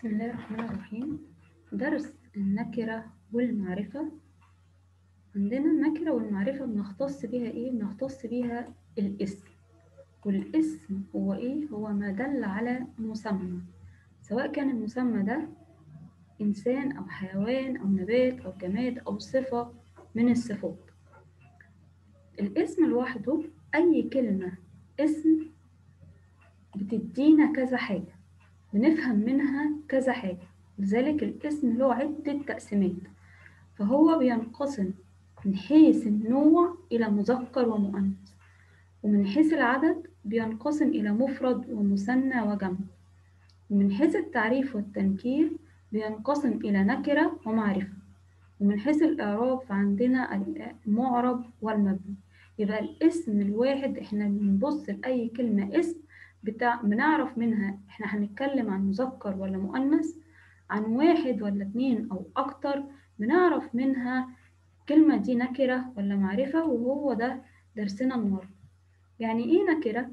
بسم الله الرحمن الرحيم درس النكرة والمعرفة عندنا النكرة والمعرفة بنختص بيها إيه؟ بنختص بيها الاسم والاسم هو إيه؟ هو ما دل على مسمى سواء كان المسمى ده إنسان أو حيوان أو نبات أو جماد أو صفة من الصفات الاسم لوحده أي كلمة اسم بتدينا كذا حاجة بنفهم منها كذا حاجة لذلك الاسم له عدة تقسيمات فهو بينقسم من حيث النوع إلى مذكر ومؤنث ومن حيث العدد بينقسم إلى مفرد ومثنى وجمع ومن حيث التعريف والتنكير بينقسم إلى نكرة ومعرفة ومن حيث الإعراب فعندنا المعرب والمبني يبقى الاسم الواحد احنا بنبص لأي كلمة اسم بتاع بنعرف منها احنا هنتكلم عن مذكر ولا مؤنث عن واحد ولا اتنين أو أكتر بنعرف منها الكلمة دي نكرة ولا معرفة وهو ده درسنا النهاردة يعني ايه نكرة؟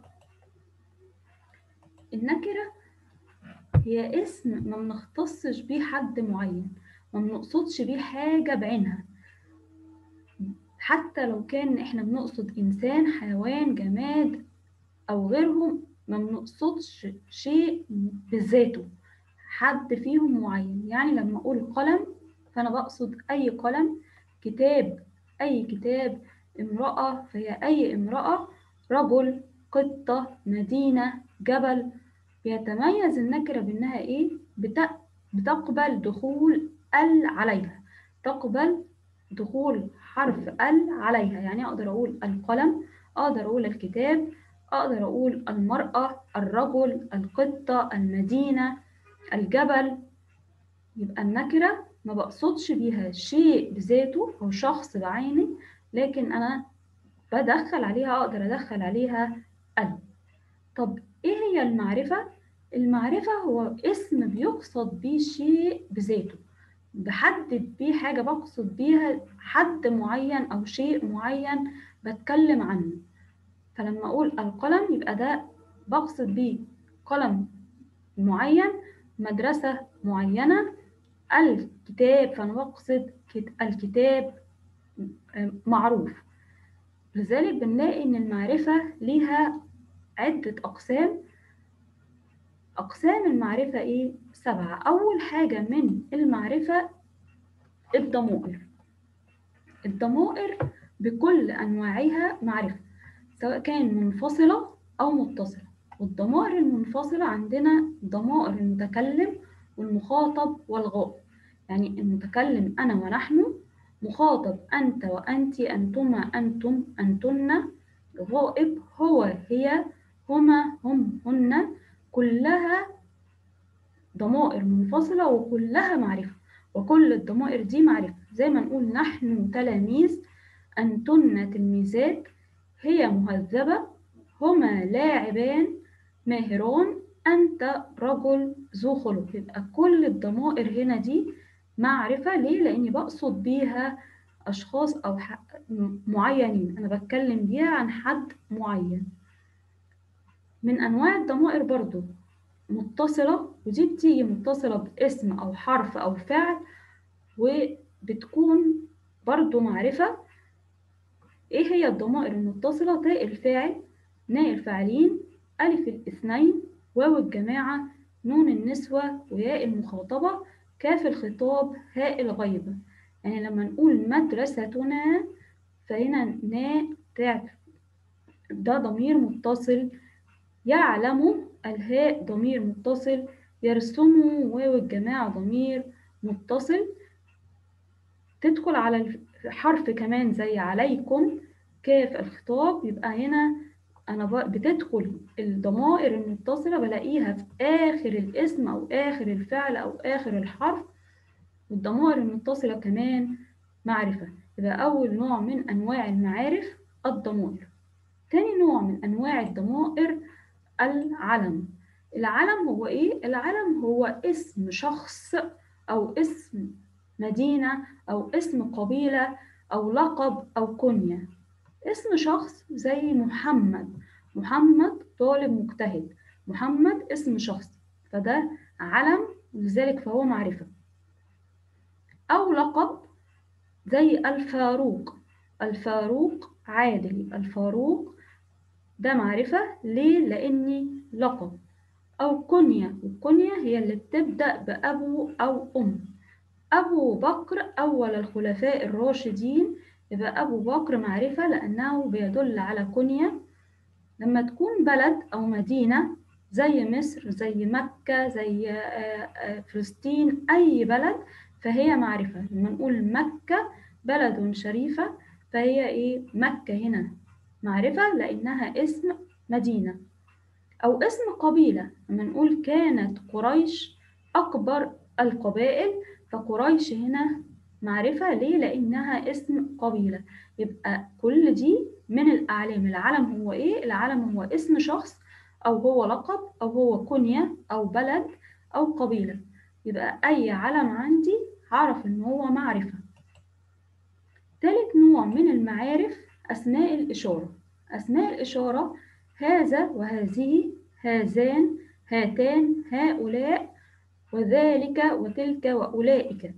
النكرة هي اسم ما بنختصش بيه حد معين ما بنقصدش بيه حاجة بعينها حتى لو كان احنا بنقصد إنسان حيوان جماد أو غيرهم ما بنقصدش شيء بذاته حد فيهم معين يعني لما أقول قلم فأنا بقصد أي قلم كتاب أي كتاب امرأة فهي أي امرأة رجل قطة مدينة جبل بيتميز النكرة بأنها إيه بتقبل دخول ال عليها تقبل دخول حرف ال عليها يعني أقدر أقول القلم أقدر أقول الكتاب أقدر أقول المرأة الرجل القطة المدينة الجبل يبقى النكرة ما بقصدش بيها شيء بذاته أو شخص بعينه لكن أنا بدخل عليها أقدر أدخل عليها ال طب إيه هي المعرفة؟ المعرفة هو اسم بيقصد بيه شيء بذاته بحدد بيه حاجة بقصد بيها حد معين أو شيء معين بتكلم عنه فلما أقول القلم يبقى ده بقصد بيه قلم معين مدرسة معينة الكتاب فأنا بقصد الكتاب معروف لذلك بنلاقي إن المعرفة ليها عدة أقسام أقسام المعرفة إيه؟ سبعة أول حاجة من المعرفة الضمائر الضمائر بكل أنواعها معرفة سواء كان منفصلة أو متصلة والضمائر المنفصلة عندنا ضمائر المتكلم والمخاطب والغائب يعني المتكلم أنا ونحن مخاطب أنت وأنت أنتما أنتم أنتن غائب هو هي هما هم هن كلها ضمائر منفصلة وكلها معرفة وكل الضمائر دي معرفة زي ما نقول نحن تلاميذ أنتن تلميذات هي مهذبة هما لاعبان ماهران أنت رجل ذو خلق يبقى كل الضمائر هنا دي معرفة ليه؟ لأني بقصد بيها أشخاص أو معينين أنا بتكلم بيها عن حد معين من أنواع الضمائر برضو متصلة ودي بتيجي متصلة باسم أو حرف أو فعل وبتكون برضو معرفة إيه هي الضمائر المتصلة تاء الفاعل ناء الفاعلين ألف الاثنين واو الجماعة نون النسوة وياء المخاطبة كاف الخطاب هاء الغيبة يعني لما نقول مدرستنا فهنا ناء تعرف ده ضمير متصل يعلم الهاء ضمير متصل يرسم واو الجماعة ضمير متصل تدخل على الحرف كمان زي عليكم كاف الخطاب يبقى هنا أنا بتدخل الضمائر المتصلة بلاقيها في آخر الاسم أو آخر الفعل أو آخر الحرف والضمائر المتصلة كمان معرفة يبقى أول نوع من أنواع المعارف الضمائر تاني نوع من أنواع الضمائر العلم العلم هو إيه؟ العلم هو اسم شخص أو اسم مدينة أو اسم قبيلة أو لقب أو كنية اسم شخص زي محمد محمد طالب مجتهد محمد اسم شخص فده علم لذلك فهو معرفة أو لقب زي الفاروق الفاروق عادل الفاروق ده معرفة ليه؟ لأني لقب أو كنية والكنية هي اللي بتبدأ بأبو أو أم أبو بكر أول الخلفاء الراشدين يبقى أبو بكر معرفة لأنه بيدل على كنية لما تكون بلد أو مدينة زي مصر زي مكة زي فلسطين أي بلد فهي معرفة لما نقول مكة بلد شريفة فهي إيه مكة هنا معرفة لأنها اسم مدينة أو اسم قبيلة لما نقول كانت قريش أكبر القبائل فقريش هنا معرفة ليه؟ لأنها اسم قبيلة يبقى كل دي من الأعلام العلم هو إيه؟ العلم هو اسم شخص أو هو لقب أو هو كنية أو بلد أو قبيلة يبقى أي علم عندي هعرف إن هو معرفة ثالث نوع من المعارف أسماء الإشارة أسماء الإشارة هذا وهذه هذان هاتان هؤلاء وذلك وتلك وأولئك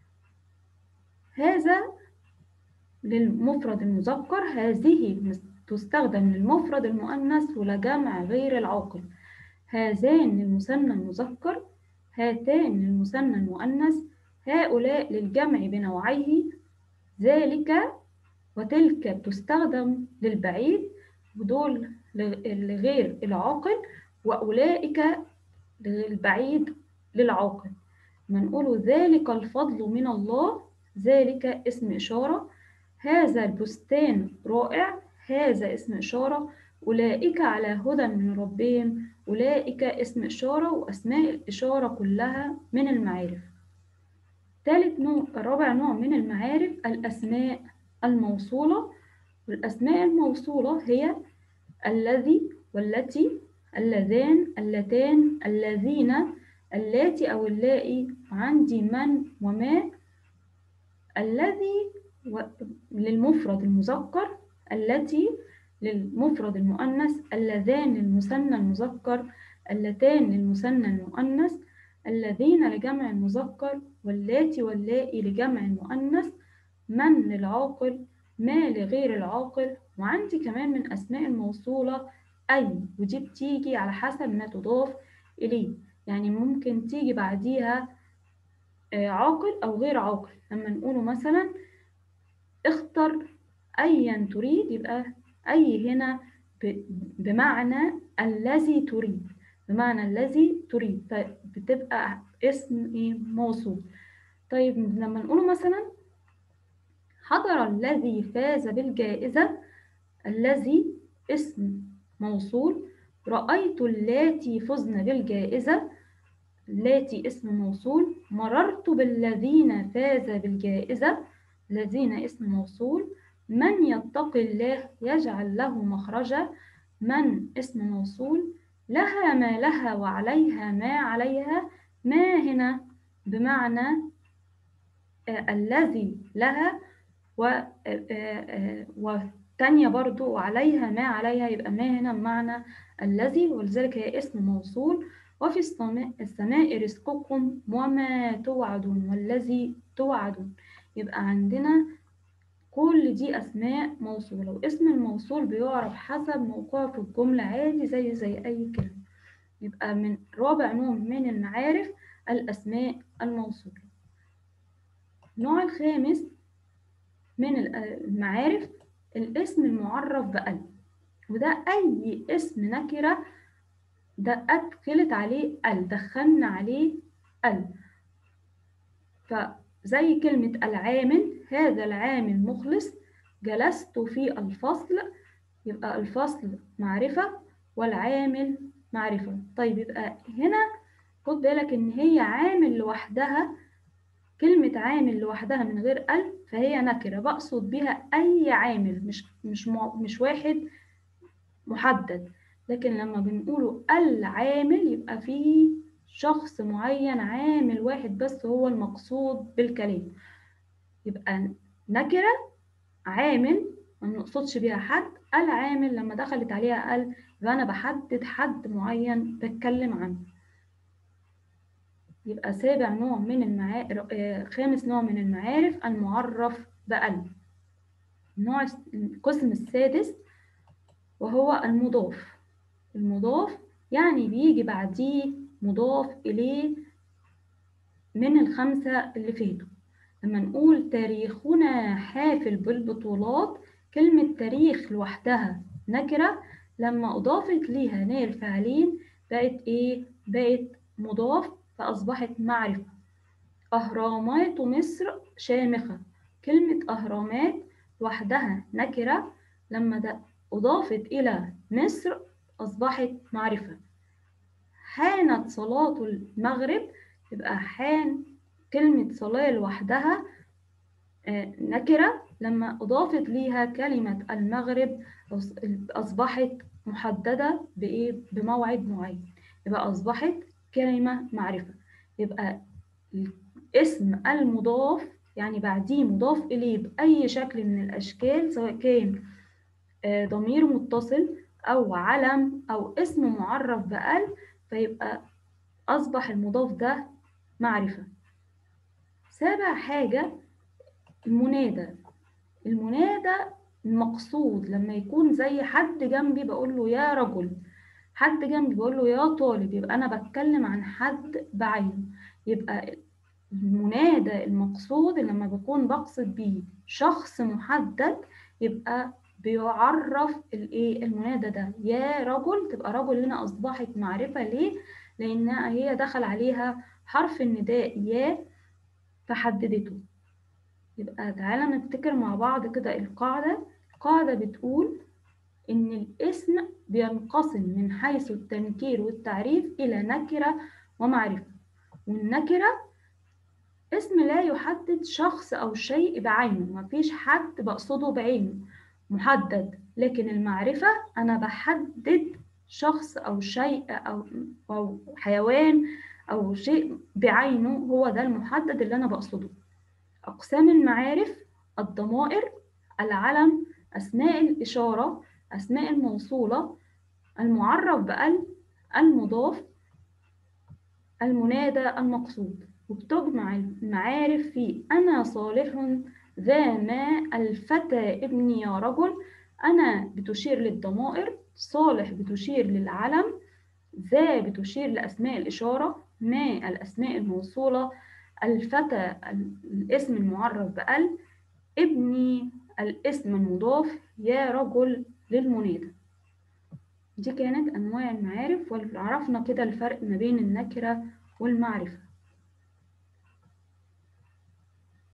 هذا للمفرد المذكر هذه تستخدم للمفرد المؤنث ولجمع غير العاقل هذان للمثنى المذكر هاتان للمثنى المؤنث هؤلاء للجمع بنوعيه ذلك وتلك بتستخدم للبعيد ودول لغير العاقل وأولئك للبعيد للعاقل ما نقول ذلك الفضل من الله ذلك اسم إشارة هذا البستان رائع هذا اسم إشارة أولئك على هدى من ربهم أولئك اسم إشارة وأسماء الإشارة كلها من المعارف ثالث نوع الرابع نوع من المعارف الأسماء الموصولة والأسماء الموصولة هي الذي والتي اللذان اللتان الذين اللاتي أو اللائي عندي من وما الذي للمفرد المذكر التي للمفرد المؤنث اللذان للمثنى المذكر اللتان للمثنى المؤنث الذين لجمع المذكر واللاتي واللائي لجمع المؤنث من للعاقل ما لغير العاقل وعندي كمان من أسماء الموصولة أي ودي بتيجي على حسب ما تضاف إليه يعني ممكن تيجي بعديها عاقل أو غير عاقل لما نقوله مثلا اختر أيا تريد يبقى أي هنا بمعنى الذي تريد بمعنى الذي تريد بتبقى اسم إيه موصول طيب لما نقوله مثلا حضر الذي فاز بالجائزة الذي اسم موصول رأيت اللاتي فزن بالجائزة اللاتي اسم موصول مررت بالذين فاز بالجائزة الذين اسم موصول من يتق الله يجعل له مخرجا من اسم موصول لها ما لها وعليها ما عليها ما هنا بمعنى آه الذي لها و آه والتانية برضو وعليها ما عليها يبقى ما هنا بمعنى الذي ولذلك هي اسم موصول وفي السماء, السماء رزقكم وما توعدون والذي توعدون يبقى عندنا كل دي أسماء موصولة واسم الموصول بيعرف حسب موقعه في الجملة عادي زي زي أي كلمة يبقى من رابع نوع من المعارف الأسماء الموصولة النوع الخامس من المعارف الاسم المعرف بأل وده أي اسم نكرة ده أدخلت عليه ال دخلنا عليه ال فزي كلمة العامل هذا العامل مخلص جلست في الفصل يبقى الفصل معرفة والعامل معرفة طيب يبقى هنا خد بالك إن هي عامل لوحدها كلمة عامل لوحدها من غير ال فهي نكرة بقصد بها أي عامل مش مش مش واحد محدد لكن لما بنقوله العامل يبقى فيه شخص معين عامل واحد بس هو المقصود بالكلام يبقى نكرة عامل ما نقصدش بيها حد العامل لما دخلت عليها ال يبقى أنا بحدد حد معين بتكلم عنه يبقى سابع نوع من المعارف خامس نوع من المعارف المعرف بأل النوع القسم السادس وهو المضاف المضاف يعني بيجي بعديه مضاف إليه من الخمسة اللي فاتوا لما نقول تاريخنا حافل بالبطولات كلمة تاريخ لوحدها نكرة لما أضافت ليها ناء الفاعلين بقت إيه؟ بقت مضاف فأصبحت معرفة أهرامات مصر شامخة كلمة أهرامات لوحدها نكرة لما ده أضافت إلى مصر أصبحت معرفة حانت صلاة المغرب يبقى حان كلمة صلاة لوحدها نكرة لما أضافت ليها كلمة المغرب أصبحت محددة بإيه؟ بموعد معين يبقى أصبحت كلمة معرفة يبقى اسم المضاف يعني بعديه مضاف إليه بأي شكل من الأشكال سواء كان ضمير متصل أو علم أو اسم معرف بأل فيبقى أصبح المضاف ده معرفة سابع حاجة المنادى المنادى المقصود لما يكون زي حد جنبي بقول له يا رجل حد جنبي بقول له يا طالب يبقى أنا بتكلم عن حد بعينه يبقى المنادى المقصود لما بكون بقصد بيه شخص محدد يبقى بيعرف الايه المنادى ده يا رجل تبقى رجل هنا اصبحت معرفه ليه لانها هي دخل عليها حرف النداء يا فحددته يبقى تعالى نفتكر مع بعض كده القاعده القاعده بتقول ان الاسم بينقسم من حيث التنكير والتعريف الى نكره ومعرفه والنكره اسم لا يحدد شخص او شيء بعينه مفيش حد بقصده بعينه محدد لكن المعرفة أنا بحدد شخص أو شيء أو, أو حيوان أو شيء بعينه هو ده المحدد اللي أنا بقصده أقسام المعارف الضمائر العلم أسماء الإشارة أسماء الموصولة المعرف بأل المضاف المنادى المقصود وبتجمع المعارف في أنا صالح ذا ما الفتى ابني يا رجل أنا بتشير للضمائر صالح بتشير للعلم ذا بتشير لأسماء الإشارة ما الأسماء الموصولة الفتى الاسم المعرف بأل ابني الاسم المضاف يا رجل للمنادى دي كانت أنواع المعارف وعرفنا كده الفرق ما بين النكرة والمعرفة